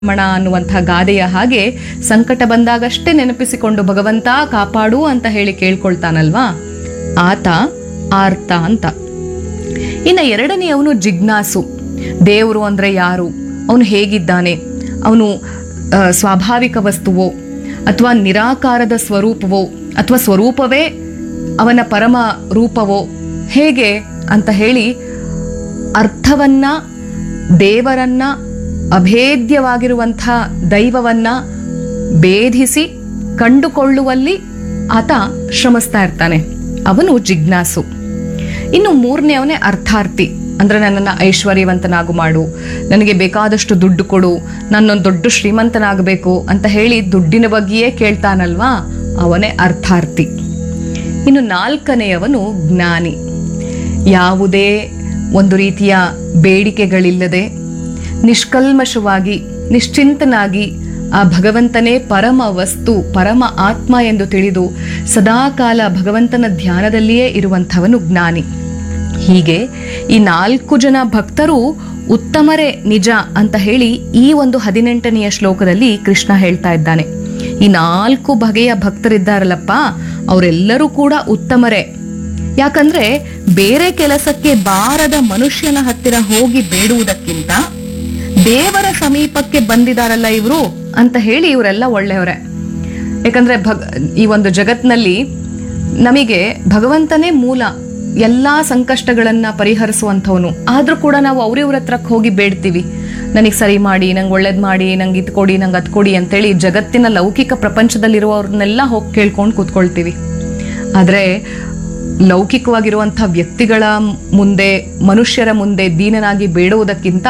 ಮಣ ಅನ್ನುವಂಥ ಗಾದೆಯ ಹಾಗೆ ಸಂಕಟ ಬಂದಾಗಷ್ಟೇ ನೆನಪಿಸಿಕೊಂಡು ಭಗವಂತ ಕಾಪಾಡು ಅಂತ ಹೇಳಿ ಕೇಳ್ಕೊಳ್ತಾನಲ್ವಾ ಆತ ಆರ್ತ ಅಂತ ಇನ್ನು ಎರಡನೆಯವನು ಜಿಜ್ಞಾಸು ದೇವರು ಅಂದ್ರೆ ಯಾರು ಅವನು ಹೇಗಿದ್ದಾನೆ ಅವನು ಆ, ಸ್ವಾಭಾವಿಕ ವಸ್ತುವೋ ಅಥವಾ ನಿರಾಕಾರದ ಸ್ವರೂಪವೋ ಅಥವಾ ಸ್ವರೂಪವೇ ಅವನ ಪರಮ ರೂಪವೋ ಹೇಗೆ ಅಂತ ಹೇಳಿ ಅರ್ಥವನ್ನ ದೇವರನ್ನ ಅಭೇದ್ಯವಾಗಿರುವಂಥ ದೈವವನ್ನ ಭೇದಿಸಿ ಕಂಡುಕೊಳ್ಳುವಲ್ಲಿ ಆತ ಶ್ರಮಿಸ್ತಾ ಇರ್ತಾನೆ ಅವನು ಜಿಜ್ಞಾಸು ಇನ್ನು ಮೂರನೇವನೇ ಅರ್ಥಾರ್ಥಿ ಅಂದ್ರೆ ನನ್ನನ್ನು ಐಶ್ವರ್ಯವಂತನಾಗು ಮಾಡು ನನಗೆ ಬೇಕಾದಷ್ಟು ದುಡ್ಡು ಕೊಡು ನಾನೊಂದು ದೊಡ್ಡ ಶ್ರೀಮಂತನಾಗಬೇಕು ಅಂತ ಹೇಳಿ ದುಡ್ಡಿನ ಬಗ್ಗೆಯೇ ಕೇಳ್ತಾನಲ್ವಾ ಅವನೇ ಅರ್ಥಾರ್ಥಿ ಇನ್ನು ನಾಲ್ಕನೆಯವನು ಜ್ಞಾನಿ ಯಾವುದೇ ಒಂದು ರೀತಿಯ ಬೇಡಿಕೆಗಳಿಲ್ಲದೆ ನಿಷ್ಕಲ್ಮಶವಾಗಿ ನಿಶ್ಚಿಂತನಾಗಿ ಆ ಭಗವಂತನೇ ಪರಮ ವಸ್ತು ಪರಮ ಆತ್ಮ ಎಂದು ತಿಳಿದು ಸದಾಕಾಲ ಭಗವಂತನ ಧ್ಯಾನದಲ್ಲಿಯೇ ಇರುವಂಥವನು ಜ್ಞಾನಿ ಹೀಗೆ ಈ ನಾಲ್ಕು ಜನ ಭಕ್ತರು ಉತ್ತಮರೇ ನಿಜ ಅಂತ ಹೇಳಿ ಈ ಒಂದು ಹದಿನೆಂಟನೆಯ ಶ್ಲೋಕದಲ್ಲಿ ಕೃಷ್ಣ ಹೇಳ್ತಾ ಇದ್ದಾನೆ ಈ ನಾಲ್ಕು ಬಗೆಯ ಭಕ್ತರಿದ್ದಾರಲ್ಲಪ್ಪ ಅವರೆಲ್ಲರೂ ಕೂಡ ಉತ್ತಮರೇ ಯಾಕಂದ್ರೆ ಬೇರೆ ಕೆಲಸಕ್ಕೆ ಬಾರದ ಮನುಷ್ಯನ ಹತ್ತಿರ ಹೋಗಿ ಬೇಡುವುದಕ್ಕಿಂತ ದೇವರ ಸಮೀಪಕ್ಕೆ ಬಂದಿದಾರಲ್ಲ ಇವರು ಅಂತ ಹೇಳಿ ಇವರೆಲ್ಲ ಒಳ್ಳೆಯವರೇ ಯಾಕಂದ್ರೆ ಭಗ್ ಈ ಒಂದು ಜಗತ್ನಲ್ಲಿ ನಮಗೆ ಭಗವಂತನೇ ಮೂಲ ಎಲ್ಲಾ ಸಂಕಷ್ಟಗಳನ್ನ ಪರಿಹರಿಸುವಂಥವನು ಆದ್ರೂ ಕೂಡ ನಾವು ಅವ್ರಿವ್ರ ಹತ್ರಕ್ಕೆ ಹೋಗಿ ಬೇಡ್ತೀವಿ ನನಗೆ ಸರಿ ಮಾಡಿ ನಂಗೆ ಒಳ್ಳೇದ್ ಮಾಡಿ ನಂಗೆ ಇದ್ ಕೊಡಿ ನಂಗೆ ಅದ್ ಕೊಡಿ ಅಂತೇಳಿ ಜಗತ್ತಿನ ಲೌಕಿಕ ಪ್ರಪಂಚದಲ್ಲಿರುವವ್ರನ್ನೆಲ್ಲ ಹೋಗಿ ಕೇಳ್ಕೊಂಡು ಕೂತ್ಕೊಳ್ತೀವಿ ಆದ್ರೆ ಲೌಕಿಕವಾಗಿರುವಂಥ ವ್ಯಕ್ತಿಗಳ ಮುಂದೆ ಮನುಷ್ಯರ ಮುಂದೆ ದೀನನಾಗಿ ಬೇಡುವುದಕ್ಕಿಂತ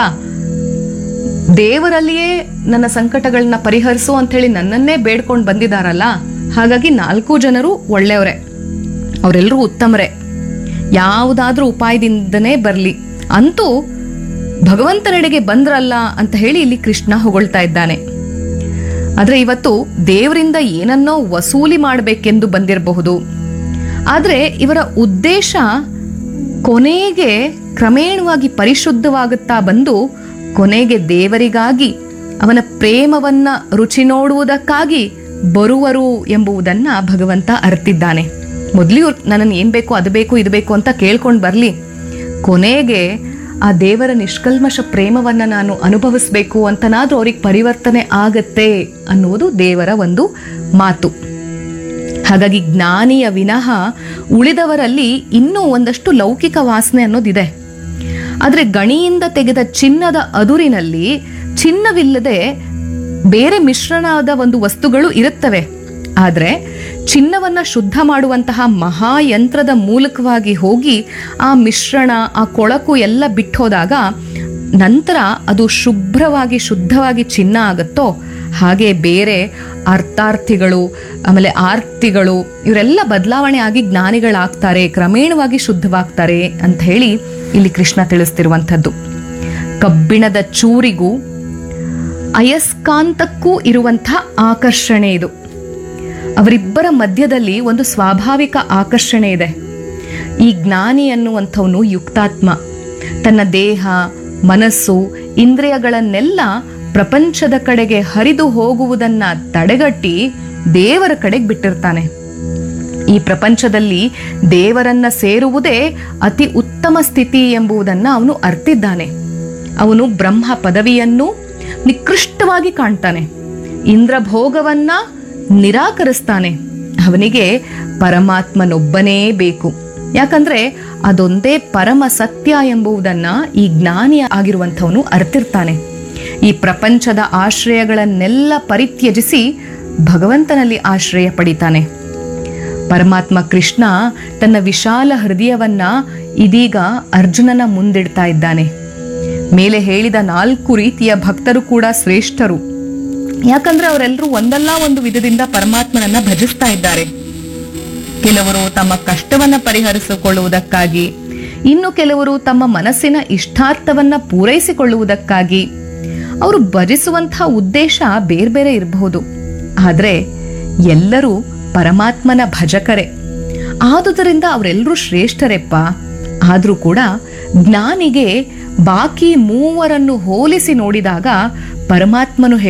ದೇವರಲ್ಲಿಯೇ ನನ್ನ ಸಂಕಟಗಳನ್ನ ಪರಿಹರಿಸು ಅಂತ ಹೇಳಿ ನನ್ನನ್ನೇ ಬೇಡ್ಕೊಂಡು ಬಂದಿದಾರಲ್ಲ ಹಾಗಾಗಿ ನಾಲ್ಕು ಜನರು ಒಳ್ಳೆಯವರೇ ಅವರೆಲ್ಲರೂ ಉತ್ತಮರೇ ಯಾವುದಾದ್ರೂ ಉಪಾಯದಿಂದನೇ ಬರಲಿ ಅಂತೂ ಭಗವಂತನೆಡೆಗೆ ಬಂದ್ರಲ್ಲ ಅಂತ ಹೇಳಿ ಇಲ್ಲಿ ಕೃಷ್ಣ ಹೊಗಳ್ತಾ ಇದ್ದಾನೆ ಆದ್ರೆ ಇವತ್ತು ದೇವರಿಂದ ಏನನ್ನೋ ವಸೂಲಿ ಮಾಡಬೇಕೆಂದು ಬಂದಿರಬಹುದು ಆದ್ರೆ ಇವರ ಉದ್ದೇಶ ಕೊನೆಗೆ ಕ್ರಮೇಣವಾಗಿ ಪರಿಶುದ್ಧವಾಗುತ್ತಾ ಬಂದು ಕೊನೆಗೆ ದೇವರಿಗಾಗಿ ಅವನ ಪ್ರೇಮವನ್ನ ರುಚಿ ನೋಡುವುದಕ್ಕಾಗಿ ಬರುವರು ಎಂಬುದನ್ನ ಭಗವಂತ ಅರ್ತಿದ್ದಾನೆ ಮೊದಲು ಇವ್ರು ನನ್ನನ್ನು ಏನ್ ಬೇಕು ಅದು ಬೇಕು ಇದು ಬೇಕು ಅಂತ ಕೇಳ್ಕೊಂಡು ಬರ್ಲಿ ಕೊನೆಗೆ ಆ ದೇವರ ನಿಷ್ಕಲ್ಮಶ ಪ್ರೇಮವನ್ನ ನಾನು ಅನುಭವಿಸ್ಬೇಕು ಅಂತನಾದ್ರೂ ಅವ್ರಿಗೆ ಪರಿವರ್ತನೆ ಆಗತ್ತೆ ಅನ್ನುವುದು ದೇವರ ಒಂದು ಮಾತು ಹಾಗಾಗಿ ಜ್ಞಾನಿಯ ವಿನಃ ಉಳಿದವರಲ್ಲಿ ಇನ್ನೂ ಒಂದಷ್ಟು ಲೌಕಿಕ ವಾಸನೆ ಅನ್ನೋದಿದೆ ಆದ್ರೆ ಗಣಿಯಿಂದ ತೆಗೆದ ಚಿನ್ನದ ಅದುರಿನಲ್ಲಿ ಚಿನ್ನವಿಲ್ಲದೆ ಬೇರೆ ಮಿಶ್ರಣದ ಒಂದು ವಸ್ತುಗಳು ಇರುತ್ತವೆ ಆದ್ರೆ ಚಿನ್ನವನ್ನ ಶುದ್ಧ ಮಾಡುವಂತಹ ಮಹಾಯಂತ್ರದ ಮೂಲಕವಾಗಿ ಹೋಗಿ ಆ ಮಿಶ್ರಣ ಆ ಕೊಳಕು ಎಲ್ಲ ಬಿಟ್ಟೋದಾಗ ನಂತರ ಅದು ಶುಭ್ರವಾಗಿ ಶುದ್ಧವಾಗಿ ಚಿನ್ನ ಆಗುತ್ತೋ ಹಾಗೆ ಬೇರೆ ಅರ್ಥಾರ್ಥಿಗಳು ಆಮೇಲೆ ಆರ್ತಿಗಳು ಇವರೆಲ್ಲ ಬದಲಾವಣೆ ಆಗಿ ಜ್ಞಾನಿಗಳಾಗ್ತಾರೆ ಕ್ರಮೇಣವಾಗಿ ಶುದ್ಧವಾಗ್ತಾರೆ ಅಂತ ಹೇಳಿ ಇಲ್ಲಿ ಕೃಷ್ಣ ತಿಳಿಸ್ತಿರುವಂಥದ್ದು ಕಬ್ಬಿಣದ ಚೂರಿಗೂ ಅಯಸ್ಕಾಂತಕ್ಕೂ ಇರುವಂಥ ಆಕರ್ಷಣೆ ಇದು ಅವರಿಬ್ಬರ ಮಧ್ಯದಲ್ಲಿ ಒಂದು ಸ್ವಾಭಾವಿಕ ಆಕರ್ಷಣೆ ಇದೆ ಈ ಜ್ಞಾನಿ ಅನ್ನುವಂಥವನು ಯುಕ್ತಾತ್ಮ ತನ್ನ ದೇಹ ಮನಸ್ಸು ಇಂದ್ರಿಯಗಳನ್ನೆಲ್ಲ ಪ್ರಪಂಚದ ಕಡೆಗೆ ಹರಿದು ಹೋಗುವುದನ್ನ ತಡೆಗಟ್ಟಿ ದೇವರ ಕಡೆಗೆ ಬಿಟ್ಟಿರ್ತಾನೆ ಈ ಪ್ರಪಂಚದಲ್ಲಿ ದೇವರನ್ನ ಸೇರುವುದೇ ಅತಿ ಉತ್ತಮ ಸ್ಥಿತಿ ಎಂಬುದನ್ನ ಅವನು ಅರ್ತಿದ್ದಾನೆ ಅವನು ಬ್ರಹ್ಮ ಪದವಿಯನ್ನು ನಿಕೃಷ್ಟವಾಗಿ ಕಾಣ್ತಾನೆ ಇಂದ್ರಭೋಗವನ್ನ ನಿರಾಕರಿಸ್ತಾನೆ ಅವನಿಗೆ ಪರಮಾತ್ಮನೊಬ್ಬನೇ ಬೇಕು ಯಾಕಂದ್ರೆ ಅದೊಂದೇ ಪರಮ ಸತ್ಯ ಎಂಬುದನ್ನ ಈ ಜ್ಞಾನಿ ಆಗಿರುವಂಥವನು ಅರ್ತಿರ್ತಾನೆ ಈ ಪ್ರಪಂಚದ ಆಶ್ರಯಗಳನ್ನೆಲ್ಲ ಪರಿತ್ಯಜಿಸಿ ಭಗವಂತನಲ್ಲಿ ಆಶ್ರಯ ಪಡಿತಾನೆ ಪರಮಾತ್ಮ ಕೃಷ್ಣ ತನ್ನ ವಿಶಾಲ ಹೃದಯವನ್ನ ಇದೀಗ ಅರ್ಜುನನ ಮುಂದಿಡ್ತಾ ಇದ್ದಾನೆ ಮೇಲೆ ಹೇಳಿದ ನಾಲ್ಕು ರೀತಿಯ ಭಕ್ತರು ಕೂಡ ಶ್ರೇಷ್ಠರು ಯಾಕಂದ್ರೆ ಅವರೆಲ್ಲರೂ ಒಂದಲ್ಲ ಒಂದು ವಿಧದಿಂದ ಪರಮಾತ್ಮನನ್ನ ಭಜಿಸ್ತಾ ಇದ್ದಾರೆ ಕೆಲವರು ತಮ್ಮ ಕಷ್ಟವನ್ನ ಪರಿಹರಿಸಿಕೊಳ್ಳುವುದಕ್ಕಾಗಿ ಇನ್ನು ಕೆಲವರು ತಮ್ಮ ಮನಸ್ಸಿನ ಇಷ್ಟಾರ್ಥವನ್ನ ಪೂರೈಸಿಕೊಳ್ಳುವುದಕ್ಕಾಗಿ ಅವರು ಭಜಿಸುವಂತಹ ಉದ್ದೇಶ ಬೇರೆ ಬೇರೆ ಇರಬಹುದು ಆದ್ರೆ ಎಲ್ಲರೂ ಪರಮಾತ್ಮನ ಭಜಕರೇ ಆದುದರಿಂದ ಅವರೆಲ್ಲರೂ ಶ್ರೇಷ್ಠರೆಪ್ಪ ಆದ್ರೂ ಕೂಡ ಜ್ಞಾನಿಗೆ ಬಾಕಿ ಮೂವರನ್ನು ಹೋಲಿಸಿ ನೋಡಿದಾಗ ಪರಮಾತ್ಮನು